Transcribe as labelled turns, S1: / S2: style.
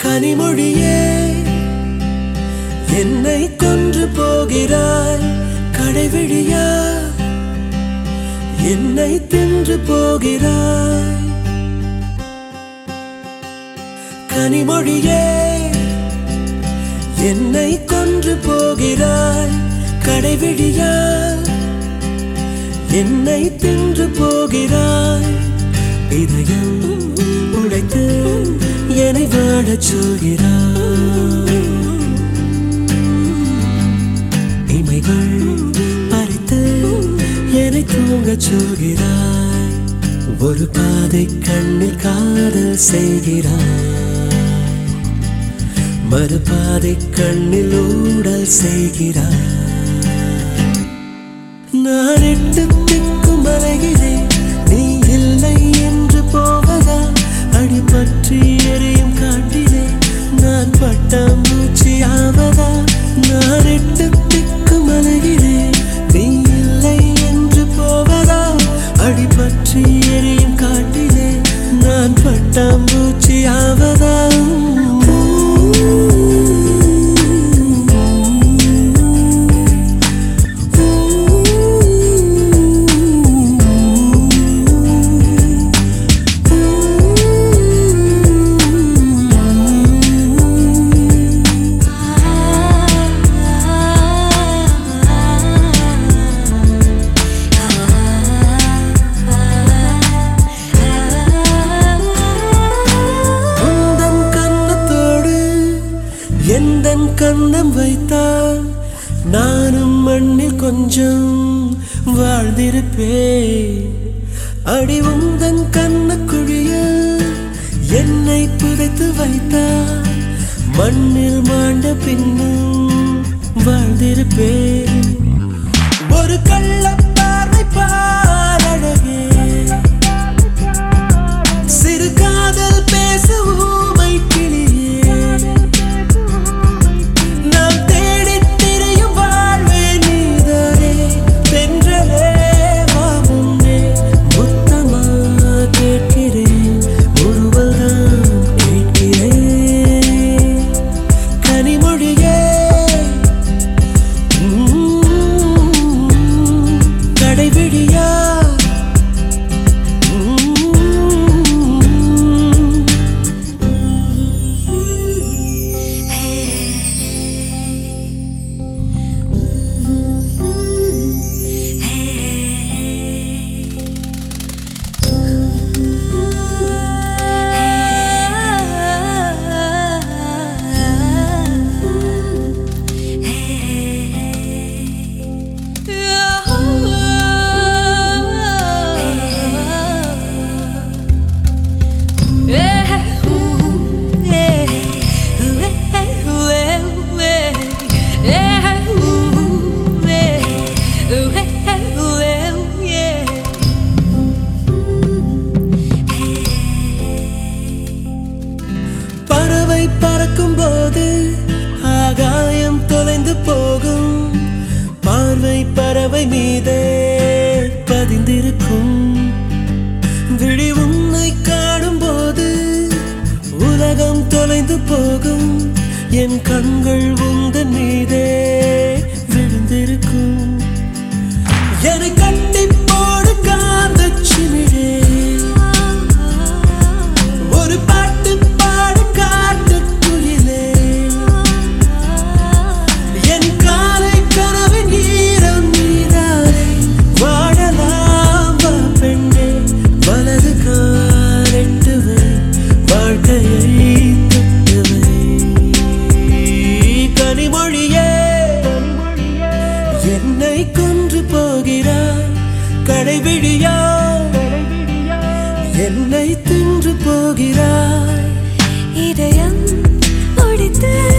S1: கனிமொழியே என்னை கொன்று போகிறாய் கடைவிழியா என்னை தின்று போகிறாய் கனிமொழியே என்னை கொன்று போகிறாய் கடைவிழியா என்னை தின்று போகிறாய் இதயம் உடைத்து என்னை வாழச் சொல்கிறாய் இமைகள் பறித்து என்னை தூங்கச் சொல்கிறாய் ஒரு பாதை கண்ணில் காதல் செய்கிறாய் மறுபாதை கண்ணில் ஊடல் செய்கிறாய் நான் எட்டு திக்கும் அலைகிறேன் நீ இல்லை என்று போவதா அடிபற்றி எரியும் காட்டிலே நான் பட்டம் மூச்சு ஆவதா நான் எட்டு திக்கும் அலைகிறேன் நீ இல்லை என்று போவதா அடிபற்றி எரியும் காட்டிலே நான் பட்டம் மூச்சு ஆவதா உந்தன் கன்னத்தோடு எந்தன் கண்ணம் வைத்தால் நானும் மண்ணில் கொஞ்சம் வாழ்ந்திருப்பேன் அடி உந்தன் கண்ணக்குழியில் என்னை புதைத்து வைத்தால் மண்ணில் மாண்ட பின்னும் வாழ்ந்திருப்பேன் ஒரு கள்ள பார்வை பாரழகே சிறு காதல் பேச ஊமை கிளியே நாம் தேடித் திரியும் வாழ்வே நீதானே தென்றலே வா முன்னே முத்தமா கேட்கிறேன் ஒருவள் தான் கேட்கிறேன் கனிமொழியே உம், கடைவிழியா உம், பறவை பறக்கும் போது ஆகாயம் தொலைந்து போகும் பார்வை பறவை மீதே பதிந்திருக்கும் விழி உன்னை காணும் போது உலகம் தொலைந்து போகும் என் கண்கள் உந்தன் மீதே விழுந்திருக்கும் என்னை கட்டி போடு காந்த சிமிழே ஒரு பாட்டு பாடு காட்டு குயிலே என் காலை கனவின் ஈரம் நீரானே வாழலாம் வா பெண்ணே வலது காலெட்டுவை வாழ்க்கையை தொட்டுவை கனிமொழியே என்னை கொன்று போகிறாய் கடைவிழியா என்னை தின்று போகிறாய்
S2: இதயம் உடைத்து